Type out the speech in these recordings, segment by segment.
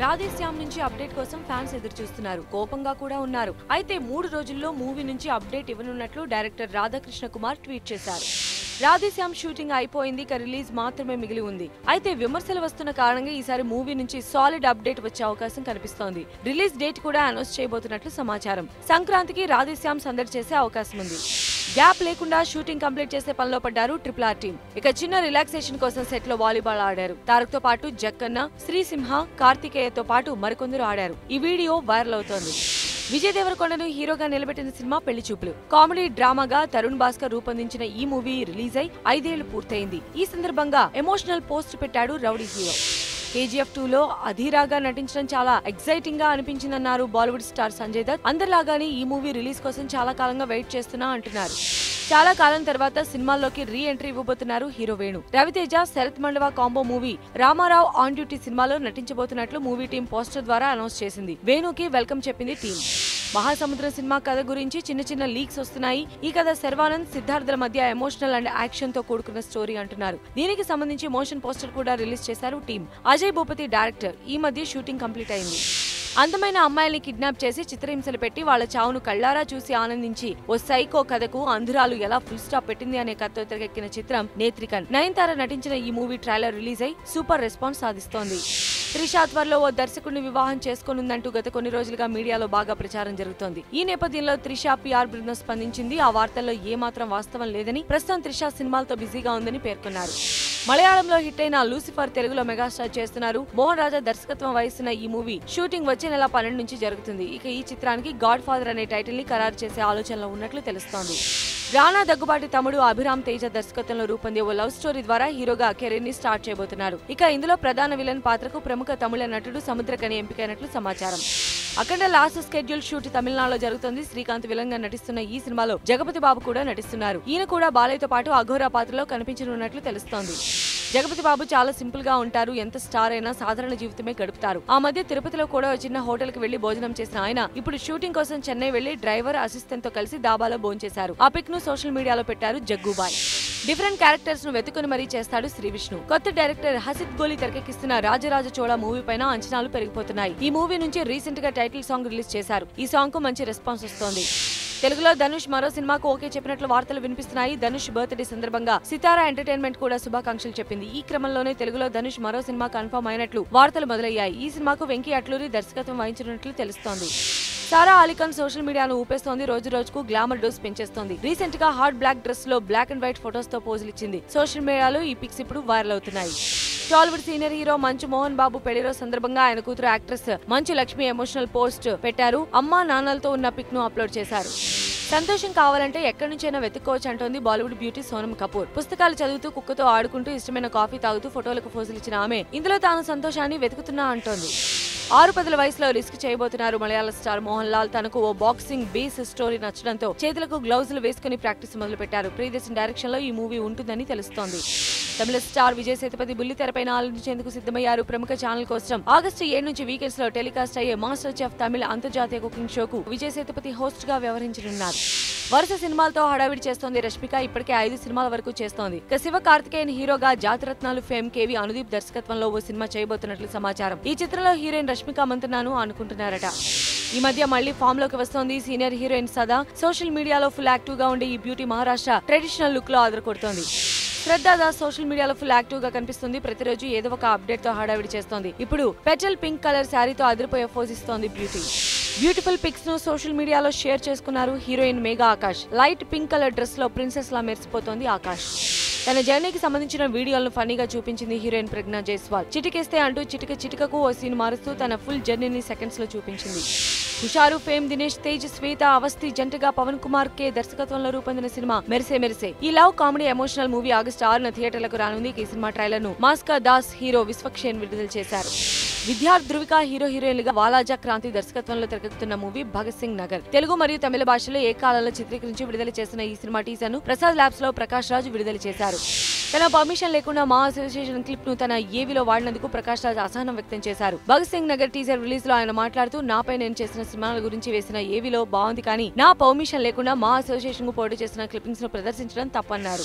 రాధేశ్యామ్ నుంచి అప్డేట్ కోసం ఫ్యాన్స్ ఎదురు చూస్తున్నారు కోపంగా కూడా ఉన్నారు అయితే మూడు రోజుల్లో మూవీ నుంచి అప్డేట్ ఇవ్వనున్నట్లు డైరెక్టర్ రాధాకృష్ణ కుమార్ ట్వీట్ చేశారు రాధేశ్యామ్ షూటింగ్ అయిపోయింది ఇక రిలీజ్ మాత్రమే మిగిలి ఉంది అయితే విమర్శలు వస్తున్న కారణంగా ఈసారి మూవీ నుంచి సాలిడ్ అప్డేట్ వచ్చే అవకాశం కనిపిస్తోంది రిలీజ్ డేట్ కూడా అనౌన్స్ చేయబోతున్నట్లు సమాచారం సంక్రాంతికి రాధేశ్యామ్ సందడి చేసే అవకాశం ఉంది గ్యాప్ లేకుండా షూటింగ్ కంప్లీట్ చేసే పనిలో పడ్డారు ట్రిపుల్ ఆర్ టీం ఇక చిన్న రిలాక్సేషన్ కోసం సెట్ లో వాలీబాల్ ఆడారు తారక్ తో పాటు జక్కన్న శ్రీసింహ కార్తికేయతో పాటు మరికొందరు ఆడారు ఈ వీడియో వైరల్ అవుతోంది విజయ్ దేవరకొండను హీరోగా నిలబెట్టిన సినిమా పెళ్లి చూపులు కామెడీ డ్రామాగా తరుణ్ భాస్కర్ రూపొందించిన ఈ మూవీ రిలీజ్ అయి ఐదేళ్లు పూర్తయింది ఈ సందర్భంగా ఎమోషనల్ పోస్ట్ పెట్టాడు రౌడీ హీరో కేజీఎఫ్ టూ లో అధీరాగా నటించడం చాలా ఎక్సైటింగ్ గా అనిపించిందన్నారు బాలీవుడ్ స్టార్ సంజయ్ దత్ అందరిలాగానే ఈ మూవీ రిలీజ్ కోసం చాలా కాలంగా వెయిట్ చేస్తున్నా అంటున్నారు చాలా కాలం తర్వాత సినిమాల్లోకి రీ ఎంట్రీ ఇవ్వబోతున్నారు hero Venu Raviteja Sarath Mandava combo movie Ramarao on duty సినిమాలో నటించబోతున్నట్లు మూవీ టీం పోస్టర్ ద్వారా అనౌన్స్ చేసింది వేణుకి వెల్కమ్ చెప్పింది టీం మహాసముద్రం సినిమా కథ గురించి చిన్న చిన్న లీక్స్ వస్తున్నాయి ఈ కథ శర్వానంద్ సిద్ధార్థుల మధ్య ఎమోషనల్ అండ్ యాక్షన్ తో కూడుకున్న స్టోరీ అంటున్నారు దీనికి సంబంధించి మోషన్ పోస్టర్ కూడా రిలీజ్ చేశారు టీం అజయ్ భూపతి డైరెక్టర్ ఈ మధ్య షూటింగ్ కంప్లీట్ అయింది అందమైన అమ్మాయిల్ని కిడ్నాప్ చేసి చిత్రహింసలు పెట్టి వాళ్ళ చావును కళ్ళారా చూసి ఆనందించి ఓ సైకో కథకు అంధురాలు ఎలా ఫుల్ స్టాప్ పెట్టింది అనే కథతో తెరకెక్కిన చిత్రం నేత్రికన్ నయనతార నటించిన ఈ మూవీ ట్రైలర్ రిలీజ్ అయి సూపర్ రెస్పాన్స్ సాధిస్తోంది త్రిషా త్వరలో ఓ దర్శకుడిని వివాహం చేసుకోనుందంటూ గత కొన్ని రోజులుగా మీడియాలో బాగా ప్రచారం జరుగుతోంది ఈ నేపథ్యంలో త్రిషా పిఆర్ బృందం స్పందించింది ఆ వార్తల్లో ఏ మాత్రం వాస్తవం లేదని ప్రస్తుతం త్రిషా సినిమాలతో బిజీగా ఉందని పేర్కొన్నారు మలయాళంలో హిట్ అయిన లూసిఫర్ తెలుగులో మెగాస్టార్ చేస్తున్నారు మోహన్ రాజా దర్శకత్వం వహిస్తున్న ఈ మూవీ షూటింగ్ వచ్చే నెల పన్నెండు నుంచి జరుగుతుంది ఇక ఈ చిత్రానికి గాడ్ ఫాదర్ అనే టైటిల్ ని ఖరారు చేసే ఆలోచనలో ఉన్నట్లు తెలుస్తోంది రానా దగ్గుబాటి తమ్ముడు అభిరామ్ తేజ దర్శకత్వంలో రూపొందే ఓ లవ్ స్టోరీ ద్వారా హీరోగా కెరీర్ ని స్టార్ట్ చేయబోతున్నారు ఇక ఇందులో ప్రధాన విలన్ పాత్రకు ప్రముఖ తమిళ నటుడు సముద్రకని ఎంపికైనట్లు సమాచారం అఖండ లాస్ట్ స్కెడ్యూల్ షూట్ తమిళనాడులో జరుగుతుంది శ్రీకాంత్ విలన్ గా నటిస్తున్న ఈ సినిమాలో జగపతి బాబు కూడా నటిస్తున్నారు ఈయన కూడా బాలయ్యతో పాటు అఘోరా పాత్రలో కనిపించనున్నట్లు తెలుస్తోంది జగపతి బాబు చాలా సింపుల్ గా ఉంటారు ఎంత స్టార్ అయినా సాధారణ జీవితమే గడుపుతారు ఆ మధ్య తిరుపతిలో కూడా ఓ చిన్న హోటల్ కి వెళ్లి భోజనం చేసిన ఆయన ఇప్పుడు షూటింగ్ కోసం చెన్నై వెళ్లి డ్రైవర్ అసిస్టెంట్ తో కలిసి దాబాలో భోంచేశారు ఆ పిక్ ను సోషల్ మీడియాలో పెట్టారు జగ్గుబాయ్ డిఫరెంట్ క్యారెక్టర్స్ ను వెతుకుని మరీ చేస్తాడు శ్రీ విష్ణు కొత్త డైరెక్టర్ హసిత్ గోలి తెరకెక్కిస్తున్న రాజరాజ చోళ మూవీ పైన అంచనాలు పెరిగిపోతున్నాయి ఈ మూవీ నుంచి రీసెంట్ గా టైటిల్ సాంగ్ రిలీజ్ చేశారు ఈ సాంగ్ కు మంచి రెస్పాన్స్ వస్తోంది తెలుగులో ధనుష్ మరో సినిమాకు ఓకే చెప్పినట్లు వార్తలు వినిపిస్తున్నాయి ధనుష్ బర్త్డే సందర్భంగా సితారా ఎంటర్టైన్మెంట్ కూడా శుభాకాంక్షలు చెప్పింది ఈ క్రమంలోనే తెలుగులో ధనుష్ మరో సినిమా కన్ఫర్మ్ అయినట్లు వార్తలు మొదలయ్యాయి ఈ సినిమాకు వెంకీ అట్లూరి దర్శకత్వం వహించినట్లు తెలుస్తోంది సారా అలీఖాన్ సోషల్ మీడియాను ఊపేస్తోంది రోజు రోజుకు గ్లామర్ డోస్ పెంచేస్తోంది రీసెంట్ గా హాట్ బ్లాక్ డ్రెస్ లో బ్లాక్ అండ్ వైట్ ఫొటోస్ తో పోజులు ఇచ్చింది సోషల్ మీడియాలో ఈ పిక్స్ ఇప్పుడు వైరల్ అవుతున్నాయి టాలీవుడ్ సీనియర్ హీరో మంచు మోహన్ బాబు పెళ్లి రోజు సందర్భంగా ఆయన కూతురు యాక్ట్రెస్ మంచు లక్ష్మి ఎమోషనల్ పోస్ట్ పెట్టారు అమ్మా నాన్నలతో ఉన్న పిక్ ను అప్లోడ్ చేశారు సంతోషం కావాలంటే ఎక్కడి నుంచైనా వెతుక్కోవచ్చు అంటోంది బాలీవుడ్ బ్యూటీ సోనం కపూర్ పుస్తకాలు చదువుతూ కుక్కతో ఆడుకుంటూ ఇష్టమైన కాఫీ తాగుతూ ఫోటోలకు పోజులు ఇచ్చిన ఆమె ఇందులో తాను సంతోషాన్ని వెతుకుతున్నా అంటోంది ఆరు పదుల వయసులో రిస్క్ చేయబోతున్నారు మలయాళ స్టార్ మోహన్ లాల్ తనకు ఓ బాక్సింగ్ బేస్ స్టోరీ నచ్చడంతో చేతులకు గ్లౌజులు వేసుకుని ప్రాక్టీస్ మొదలు పెట్టారు ప్రియదర్శన్ డైరెక్షన్ లో ఈ మూవీ ఉంటుందని తెలుస్తోంది తమిళ స్టార్ విజయ్ సేతుపతి బుల్లి తెరపైన ఆలోచించేందుకు సిద్ధమయ్యారు ప్రముఖ ఛానల్ కోసం ఆగస్టు ఏడు నుంచి వీకెండ్స్ లో టెలికాస్ట్ అయ్యే మాస్టర్ చెఫ్ తమిళ అంతర్జాతీయ కుకింగ్ షోకు విజయ్ సేతుపతి హోస్ట్ గా వ్యవహరించనున్నారు వరుస సినిమాలతో హడావిడి చేస్తోంది రష్మిక ఇప్పటికే ఐదు సినిమాల వరకు చేస్తోంది ఇక శివ కార్తికేయన్ హీరోగా జాతిరత్నాలు ఫేమ్ కేవి అనుదీప్ దర్శకత్వంలో ఓ సినిమా చేయబోతున్నట్లు సమాచారం ఈ చిత్రంలో హీరోయిన్ రష్మిక మంతనాను అనుకుంటున్నారట ఈ మధ్య మళ్ళీ ఫామ్ లోకి వస్తోంది సీనియర్ హీరోయిన్ సదా సోషల్ మీడియాలో ఫుల్ యాక్టివ్ గా ఉండే ఈ బ్యూటీ మహారాష్ట్ర ట్రెడిషనల్ లుక్ లో ఆదరకొడుతోంది శ్రద్ధ దాస్ సోషల్ మీడియాలో ఫుల్ యాక్టివ్ గా కనిపిస్తుంది ప్రతిరోజు ఏదో ఒక అప్డేట్ తో హడావిడి చేస్తోంది ఇప్పుడు పెటల్ పింక్ కలర్ శారీతో అదిరిపోయే ఫోజ్ ఇస్తోంది బ్యూటీ బ్యూటిఫుల్ పిక్స్ ను సోషల్ మీడియాలో షేర్ చేసుకున్నారు heroine Megha Akash light pink colour dress లో ప్రిన్సెస్ లా మెరిసిపోతోంది ఆకాష్ తన జర్నీకి సంబంధించిన వీడియోలను ఫన్నీగా చూపించింది హీరోయిన్ ప్రజ్ఞా జైస్వాల్ చిటికేస్తే అంటూ చిటిక చిటికకు ఓ సీన్ మారుస్తూ తన ఫుల్ జర్నీని సెకండ్స్ లో చూపించింది హుషారు ఫేమ్ దినేష్ తేజ్ శ్వేత అవస్థి జంటగా పవన్ కుమార్ కే దర్శకత్వంలో రూపొందిన సినిమా మెరిసే మెరిసే ఈ love comedy emotional movie August ఆరున థియేటర్లకు రానుంది ఈ సినిమా ట్రైలర్ ను మాస్కా దాస్ హీరో విశ్వక్షేన్ విడుదల చేశారు విద్యార్థి ధృవిక హీరో హీరోయిన్లుగా వాలాజా క్రాంతి దర్శకత్వంలో తెరకెక్కుతున్న మూవీ భగత్ సింగ్ నగర్ తెలుగు మరియు తమిళ భాషలో ఏ కాలంలో చిత్రీకరించి విడుదల చేసిన ఈ సినిమా టీజర్ ను ప్రసాద్ ల్యాబ్స్ లో ప్రకాష్ రాజు విడుదల చేశారు తన పర్మిషన్ లేకుండా మా అసోసియేషన్ క్లిప్ ను తన ఏవీలో వాడినందుకు ప్రకాష్ రాజ్ అసహనం వ్యక్తం చేశారు భగత్ సింగ్ నగర్ టీజర్ రిలీజ్ లో ఆయన మాట్లాడుతూ నాపై నేను చేసిన సినిమాల గురించి వేసిన ఏవీలో బాగుంది కానీ నా పర్మిషన్ లేకుండా మా అసోసియేషన్ కు పోటీ చేసిన క్లిప్పింగ్స్ ను ప్రదర్శించడం తప్పన్నారు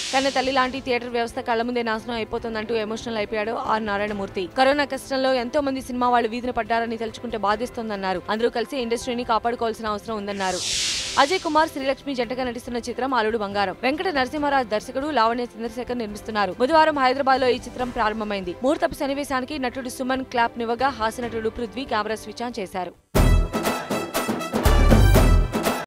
కన్న తల్లి లాంటి థియేటర్ వ్యవస్థ కళ్ల ముందే నాశనం అయిపోతుందంటూ ఎమోషనల్ అయిపోయాడు ఆర్ నారాయణమూర్తి కరోనా కష్టంలో ఎంతో మంది సినిమా వాళ్ళు వీధిన పడ్డారని తలుచుకుంటే బాధిస్తోందన్నారు అందరూ కలిసి ఇండస్ట్రీని కాపాడుకోవాల్సిన అవసరం ఉందన్నారు అజయ్ కుమార్ శ్రీలక్ష్మి జంటగా నటిస్తున్న చిత్రం అల్లుడు బంగారం వెంకట నరసింహారాజ్ దర్శకుడు లావణ్య చంద్రశేఖర్ నిర్మిస్తున్నారు బుధవారం హైదరాబాద్ లో ఈ చిత్రం ప్రారంభమైంది ముహూర్తపు సన్నివేశానికి నటుడు సుమన్ క్లాప్ నివ్వగా హాస్య నటుడు పృథ్వీ కెమెరా స్విచ్ ఆన్ చేశారు